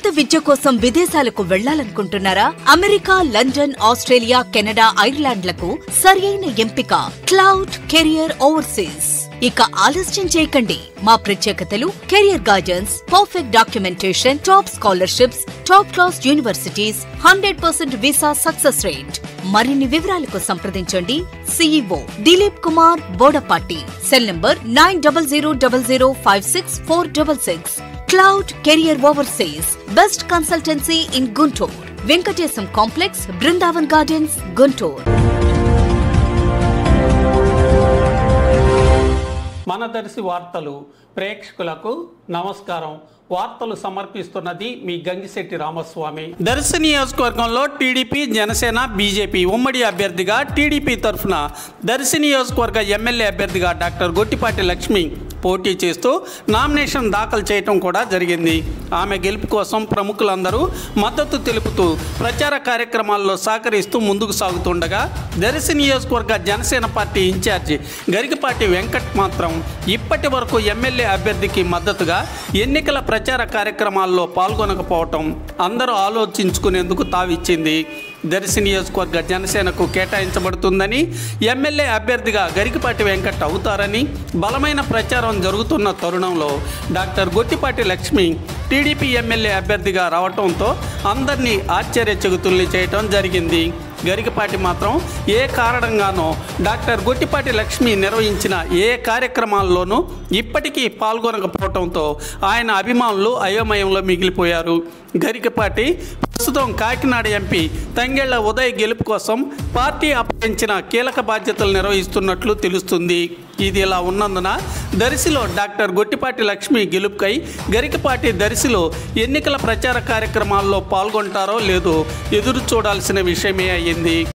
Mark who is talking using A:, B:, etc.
A: ఉన్నత విద్య కోసం విదేశాలకు వెళ్లాలనుకుంటున్నారా అమెరికా లండన్ ఆస్ట్రేలియా కెనడా ఐర్లాండ్లకు సరియైన ఎంపిక క్లౌడ్ కెరియర్ ఓవర్సీస్ ఇక ఆలస్యం చేయకండి మా ప్రత్యేకతలు career guidance perfect documentation top scholarships top class universities hundred percent visa success rate మరిన్ని వివరాలకు సంప్రదించండి CEO Dilip Kumar Bodapati cell number nine double zero double zero five six four double six cloud career overseas best consultancy in Guntur Venkatesham complex Brindavan gardens Guntur
B: మన దర్శి వార్తలు ప్రేక్షకులకు నమస్కారం వార్తలు సమర్పిస్తున్నది మీ గంగిశెట్టి రామస్వామి దర్శి నియోజకవర్గంలో TDP Janasena BJP ఉమ్మడి అభ్యర్థిగా టీడీపీ తరఫున దర్శి నియోజకవర్గ ఎమ్మెల్యే అభ్యర్థిగా డాక్టర్ గొట్టిపాటి లక్ష్మి పోటీ చేస్తూ నామినేషన్ దాఖలు చేయటం కూడా జరిగింది ఆమె గెలుపు కోసం ప్రముఖులందరూ మద్దతు తెలుపుతూ ప్రచార కార్యక్రమాల్లో సహకరిస్తూ ముందుకు సాగుతుండగా దర్శి నియోజకవర్గ జనసేన పార్టీ ఇన్ఛార్జి గరికపాటి వెంకట్ మాత్రం ఇప్పటి వరకు ఎమ్మెల్యే అభ్యర్థికి మద్దతుగా ఎన్నికల ప్రచార కార్యక్రమాల్లో పాల్గొనకపోవటం అందరూ ఆలోచించుకునేందుకు తావిచ్చింది దర్శి నియోజకవర్గ జనసేనకు కేటాయించబడుతుందని ఎమ్మెల్యే అభ్యర్థిగా గరికపాటి వెంకట్ అవుతారని బలమైన ప్రచారం జరుగుతున్న తరుణంలో doctor Gottipati Lakshmi TDP MLA అభ్యర్థిగా రావటంతో అందరినీ ఆశ్చర్యచకుతుల్ని చేయటం జరిగింది గరికపాటి మాత్రం ఏ కారణంగానో డాక్టర్ గొట్టిపాటి లక్ష్మి నిర్వహించిన ఏ కార్యక్రమాల్లోనూ ఇప్పటికీ పాల్గొనకపోవడంతో ఆయన అభిమానులు అయోమయంలో మిగిలిపోయారు గరికపాటి ప్రస్తుతం కాకినాడ ఎంపీ తంగెళ్ల ఉదయ్ గెలుపు కోసం పార్టీ అప్పగించిన కీలక బాధ్యతలు నిర్వహిస్తున్నట్లు తెలుస్తుంది ఇది ఇలా ఉన్నందున దరిసిలో డాక్టర్ గొట్టిపాటి లక్ష్మి గెలుపుకై గరికపాటి దరిసిలో ఎన్నికల ప్రచార కార్యక్రమాల్లో పాల్గొంటారో లేదో ఎదురు చూడాల్సిన విషయమే అయ్యింది